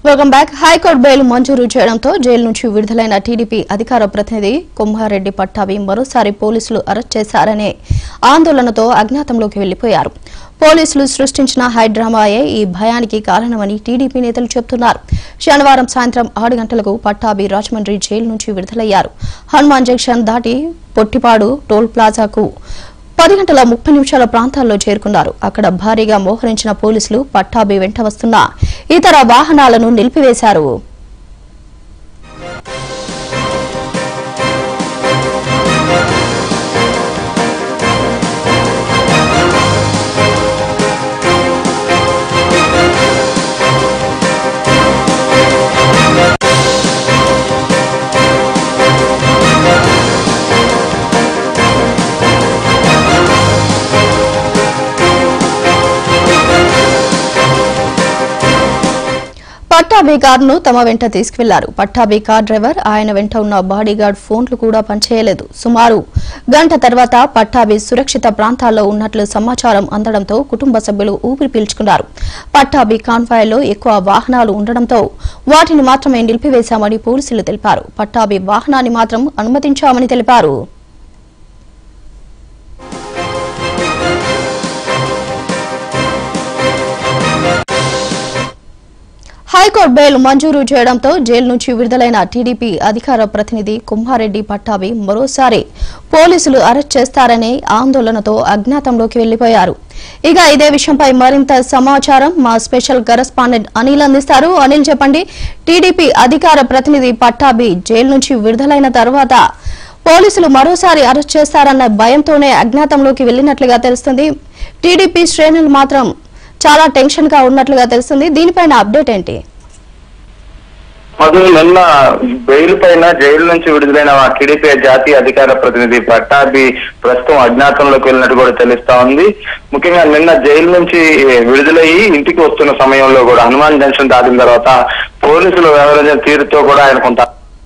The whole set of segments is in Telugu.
వెల్కమ్ బ్యాక్ హైకోర్టు బెయిల్ మంజూరు చేయడంతో జైలు నుంచి విడుదలైన టీడీపీ అధికార ప్రతినిధి కుంభారెడ్డి పట్టాభి మరోసారి పోలీసులు అరెస్ట్ చేశారనే ఆందోళనతో అజ్ఞాతంలోకి వెళ్లిపోయారు పోలీసులు సృష్టించిన హైడ్రామాయే ఈ భయానికి కారణమని టీడీపీ నేతలు చెబుతున్నారు శనివారం సాయంత్రం ఆరు గంటలకు పట్టాభి రాజమండ్రి జైలు నుంచి విడుదలయ్యారు హనుమాన్ జంక్షన్ దాటి పొట్టిపాడు టోల్ ప్లాజాకు పది గంటల ముప్పై నిమిషాల ప్రాంతాల్లో చేరుకున్నారు అక్కడ భారీగా మోహరించిన పోలీసులు పట్టాభి వెంట వస్తున్న ఇతర వాహనాలను నిలిపివేశారు పట్టాభి కారును తమ వెంట తీసుకువెళ్లారు పట్టాభి కార్ డ్రైవర్ ఆయన వెంట ఉన్న బాడీగార్డ్ ఫోన్లు కూడా పనిచేయలేదు సుమారు గంట తర్వాత పట్టాభి సురక్షిత ప్రాంతాల్లో ఉన్నట్లు సమాచారం అందడంతో కుటుంబ సభ్యులు ఊపిరి పీల్చుకున్నారు పట్టాభి కాన్వాయ్లో ఎక్కువ వాహనాలు ఉండడంతో వాటిని మాత్రమే నిలిపివేశామని పోలీసులు తెలిపారు పట్టాభి వాహనాన్ని మాత్రం అనుమతించామని తెలిపారు హైకోర్టు బెయిల్ మంజూరు చేయడంతో జైలు నుంచి విడుదలైన టీడీపీ అధికార ప్రతినిధి కుంభారెడ్డి పట్టాభి మరోసారి పోలీసులు అరెస్ట్ చేస్తారనే ఆందోళనతో అజ్ఞాతంలోకి వెళ్లిపోయారు ఇక ఇదే విషయంపై మరింత సమాచారం మా స్పెషల్ కరెస్పాండెంట్ అనిల్ అందిస్తారు అనిల్ చెప్పండి టీడీపీ అధికార ప్రతినిధి పట్టాభి జైలు నుంచి విడుదలైన తర్వాత పోలీసులు మరోసారి అరెస్ట్ చేస్తారన్న భయంతోనే అజ్ఞాతంలోకి వెళ్లినట్లుగా తెలుస్తుంది టీడీపీ శ్రేణులు మాత్రం చాలా టెన్షన్ గా ఉన్నట్లుగా తెలుస్తుంది దీనిపైన అప్డేట్ ఏంటి మధు నిన్న బెయిల్ పైన జైలు నుంచి విడుదలైన మా టీడీపీ జాతీయ అధికార ప్రతినిధి పట్టాభి ప్రస్తుతం అజ్ఞాతంలోకి వెళ్ళినట్టు కూడా తెలుస్తా ఉంది ముఖ్యంగా నిన్న జైలు నుంచి విడుదలయ్యి ఇంటికి వస్తున్న సమయంలో కూడా హనుమాన్ జంక్షన్ దాటిన తర్వాత పోలీసులు వ్యవహరించిన తీరుతో కూడా ఆయన కొంత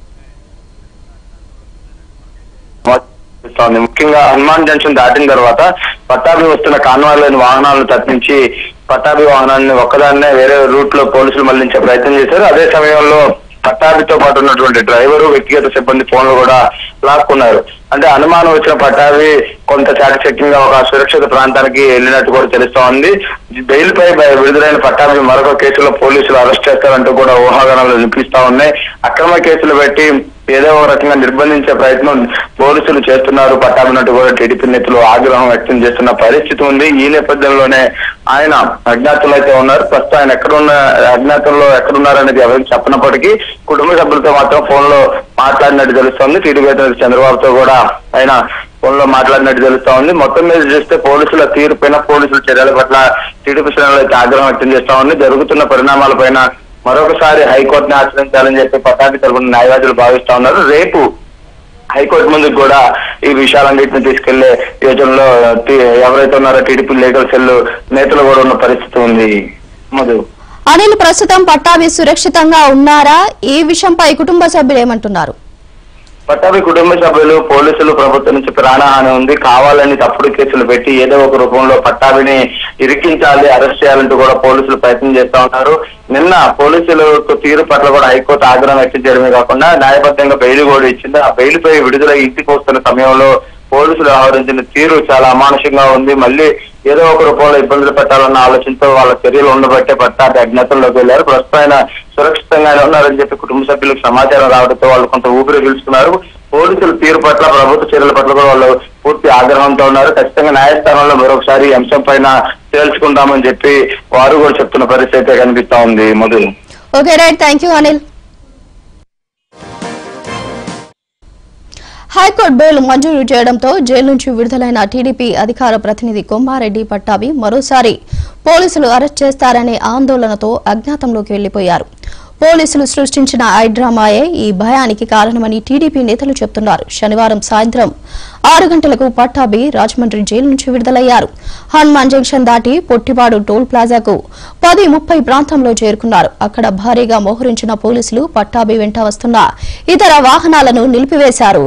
ఉంది. ముఖ్యంగా హనుమాన్ జంక్షన్ దాటిన తర్వాత పట్టాభి వస్తున్న కాన్వాయ్లోని వాహనాలను తప్పించి పట్టాభి వాహనాన్ని ఒక్కదాన్నే వేరే రూట్ లో పోలీసులు మళ్లించే ప్రయత్నం చేశారు అదే సమయంలో పట్టాభితో పాటు ఉన్నటువంటి డ్రైవరు వ్యక్తిగత సిబ్బంది ఫోన్లు కూడా లాక్కున్నారు అంటే అనుమానం వచ్చిన పట్టాభి కొంత చాకచక్యంగా ఒక సురక్షిత ప్రాంతానికి వెళ్ళినట్టు కూడా తెలుస్తా ఉంది బెయిల్ పై బ- విడుదలైన పట్టాభి మరొక కేసులో పోలీసులు అరెస్ట్ చేస్తారంటూ కూడా ఊహాగానాలు వినిపిస్తా ఉన్నాయి అక్రమ కేసులు పెట్టి ఏదో ఒక రకంగా నిర్బంధించే ప్రయత్నం పోలీసులు చేస్తున్నారు పట్టాభినట్టు కూడా టీడీపీ నేతలు ఆగ్రహం వ్యక్తం చేస్తున్న పరిస్థితి ఉంది ఈ నేపథ్యంలోనే ఆయన అజ్ఞాతంలో అయితే ఉన్నారు ప్రస్తుతం ఆయన ఎక్కడున్న అజ్ఞాతంలో ఎక్కడున్నారనేది ఎవరికి చెప్పనప్పటికీ కుటుంబ సభ్యులతో మాత్రం ఫోన్ లో మాట్లాడినట్టు తెలుస్తోంది టీడీపీ అధినేత చంద్రబాబుతో కూడా ఆయన ఫోన్ లో మాట్లాడినట్టు తెలుస్తా ఉంది మొత్తం మీద చూస్తే పోలీసుల తీరు పైన పోలీసుల చర్యల పట్ల టీడీపీ శ్రేణులు అయితే ఆగ్రహం వ్యక్తం చేస్తా ఉంది జరుగుతున్న పరిణామాల పైన మరొకసారి హైకోర్టుని ఆశ్రయించాలని చెప్పి పతాకి తరపున న్యాయవాదులు భావిస్తా ఉన్నారు రేపు హైకోర్టు ముందుకు కూడా ఈ విషయాలన్నింటిని తీసుకెళ్లే యోచనలో టి- ఎవరైతే ఉన్నారో టీడీపీ లీగల్ సెల్ నేతలు కూడా ఉన్న పరిస్థితి ఉంది మధు అనిల్ ప్రస్తుతం పట్టాభి సురక్షితంగా ఉన్నారా ఈ విషయంపై కుటుంబ సభ్యులు ఏమంటున్నారు పట్టాభి కుటుంబ సభ్యులు పోలీసులు ప్రభుత్వం నుంచి ప్రాణహాని ఉంది కావాలని తప్పుడు కేసులు పెట్టి ఏదో ఒక రూపంలో పట్టాభిని ఇరికించాలి అరెస్ట్ చేయాలంటూ కూడా పోలీసులు ప్రయత్నం చేస్తా ఉన్నారు నిన్న పోలీసులకు తీరు పట్ల కూడా హైకోర్టు ఆగ్రహం వ్యక్తం చేయడమే కాకుండా న్యాయబద్ధంగా బెయిల్ కూడా ఇచ్చింది ఆ బెయిల్ పై విడుదల ఇంటికి వస్తున్న సమయంలో పోలీసులు వ్యవహరించిన తీరు చాలా అమానుషంగా ఉంది మళ్ళీ ఏదో ఒక రూపంలో ఇబ్బందులు పెట్టాలన్న ఆలోచనతో వాళ్ళ చర్యలు ఉండబట్టే పట్టాభి అజ్ఞాతంలోకి వెళ్ళారు ప్రస్తుతం ఆయన సురక్షితంగానే ఉన్నారని చెప్పి కుటుంబ సభ్యులకు సమాచారం రావడంతో వాళ్ళు కొంత ఊపిరి పీల్చుకున్నారు పోలీసుల తీరు పట్ల ప్రభుత్వ చర్యల పట్ల కూడా వాళ్ళు పూర్తి ఆగ్రహంతో ఉన్నారు ఖచ్చితంగా న్యాయస్థానంలో మరొకసారి ఈ అంశం పైన తేల్చుకుంటామని చెప్పి వారు కూడా చెప్తున్న పరిస్థితి అయితే కనిపిస్తా ఉంది Madhu okay right thank you Anil high court bail మంజూరు చేయడంతో జైలు నుంచి విడుదలైన టీడీపీ అధికార ప్రతినిధి కొమ్మారెడ్డి పట్టాభి మరోసారి పోలీసులు అరెస్ట్ చేస్తారనే ఆందోళనతో అజ్ఞాతంలోకి వెళ్లిపోయారు పోలీసులు సృష్టించిన ఐడ్రామాయే ఈ భయానికి కారణమని టీడీపీ నేతలు చెబుతున్నారు శనివారం సాయంత్రం ఆరు గంటలకు పట్టాభి రాజమండ్రి జైలు నుంచి విడుదలయ్యారు హనుమాన్ జంక్షన్ దాటి పొట్టిపాడు టోల్ ప్లాజాకు పది ముప్పై ప్రాంతంలో చేరుకున్నారు అక్కడ భారీగా మోహరించిన పోలీసులు పట్టాభి వెంట వస్తున్న ఇతర వాహనాలను నిలిపివేశారు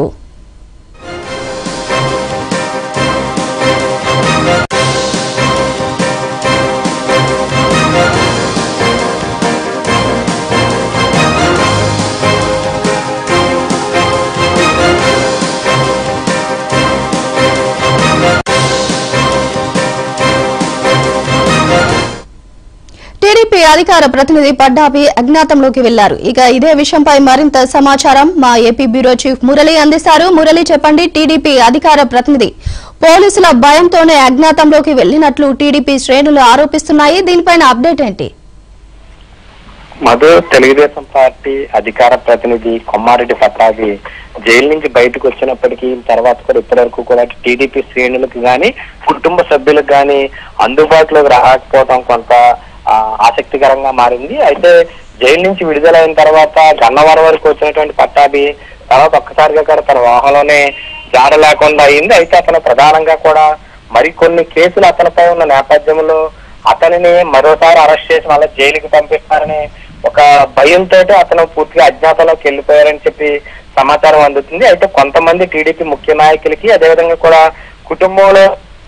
అధికార ప్రతినిధి పడ్డాపి అజ్ఞాతంలోకి వెళ్లారు ఇక ఇదే విషయంపై మరింత సమాచారం మా ఏపీ బ్యూరో చీఫ్ మురళి అందిస్తారు మురళి చెప్పండి టీడీపీ అధికార ప్రతినిధి పోలీసుల భయంతోనే అజ్ఞాతంలోకి వెళ్లినట్లు టీడీపీ శ్రేణులు ఆరోపిస్తున్నాయి దీనిపైన అప్డేట్ ఏంటి మధు తెలుగుదేశం పార్టీ అధికార ప్రతినిధి కొమ్మారెడ్డి పట్టాభి జైలు నుంచి బయటకు వచ్చినప్పటికీ తర్వాత కూడా ఇప్పటివరకు కూడా టీడీపీ శ్రేణులకు గాని కుటుంబ సభ్యులకు గాని అందుబాటులోకి రాకపోవడం కొంత ఆ, ఆసక్తికరంగా మారింది అయితే జైలు నుంచి విడుదలైన తర్వాత గన్నవరం వరకు వచ్చినటువంటి పట్టాభి తర్వాత ఒక్కసారిగా కూడా తన వాహనంలోనే జాడ లేకుండా అయింది అయితే అతను ప్రధానంగా కూడా మరికొన్ని కేసులు అతనిపై ఉన్న నేపథ్యంలో అతనిని మరోసారి అరెస్ట్ చేసి మళ్ళీ జైలుకి పంపిస్తారని ఒక భయంతో అతను పూర్తిగా అజ్ఞాతంలోకి వెళ్ళిపోయారని చెప్పి సమాచారం అందుతుంది అయితే కొంతమంది టీడీపీ ముఖ్య నాయకులకి అదేవిధంగా కూడా కుటుంబంలో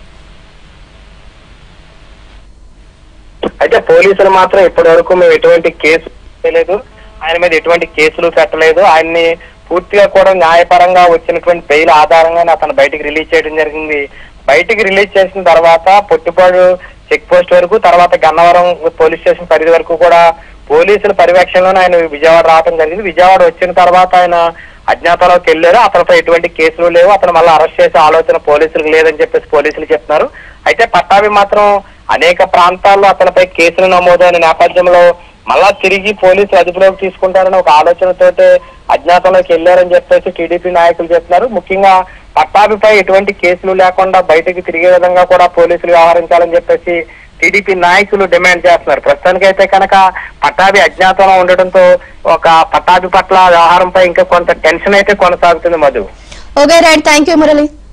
అయితే పోలీసులు మాత్రం ఇప్పటి వరకు మేము ఎటువంటి కేసు చేయలేదు ఆయన మీద ఎటువంటి కేసులు పెట్టలేదు ఆయన్ని పూర్తిగా కూడా న్యాయపరంగా వచ్చినటువంటి బెయిల్ ఆధారంగానే అతను బయటికి రిలీజ్ చేయడం జరిగింది బయటికి రిలీజ్ చేసిన తర్వాత పొట్టిపాడు చెక్ పోస్ట్ వరకు తర్వాత గన్నవరం పోలీస్ స్టేషన్ పరిధి వరకు కూడా పోలీసుల పర్యవేక్షణలోనే ఆయన విజయవాడ రావడం జరిగింది విజయవాడ వచ్చిన తర్వాత ఆయన అజ్ఞాతంలోకి వెళ్ళారు అతనిపై ఎటువంటి కేసులు లేవు అతను మళ్ళీ అరెస్ట్ చేసే ఆలోచన పోలీసులకు లేదని చెప్పేసి పోలీసులు చెప్తున్నారు అయితే పట్టాభి మాత్రం అనేక ప్రాంతాల్లో అతనిపై కేసులు నమోదైన నేపథ్యంలో మళ్ళా తిరిగి పోలీసులు అదుపులోకి తీసుకుంటారని ఒక ఆలోచనతోటే అజ్ఞాతంలోకి వెళ్ళారని చెప్పేసి టీడీపీ నాయకులు చెప్తున్నారు ముఖ్యంగా పట్టాభిపై ఎటువంటి కేసులు లేకుండా బయటకు తిరిగే విధంగా కూడా పోలీసులు వ్యవహరించాలని చెప్పేసి టీడీపీ నాయకులు డిమాండ్ చేస్తున్నారు ప్రస్తుతానికైతే కనుక పట్టాభి అజ్ఞాతంలో ఉండడంతో ఒక పట్టాభి పట్ల వ్యవహారంపై ఇంకా కొంత టెన్షన్ అయితే కొనసాగుతుంది Madhu okay right thank you Murali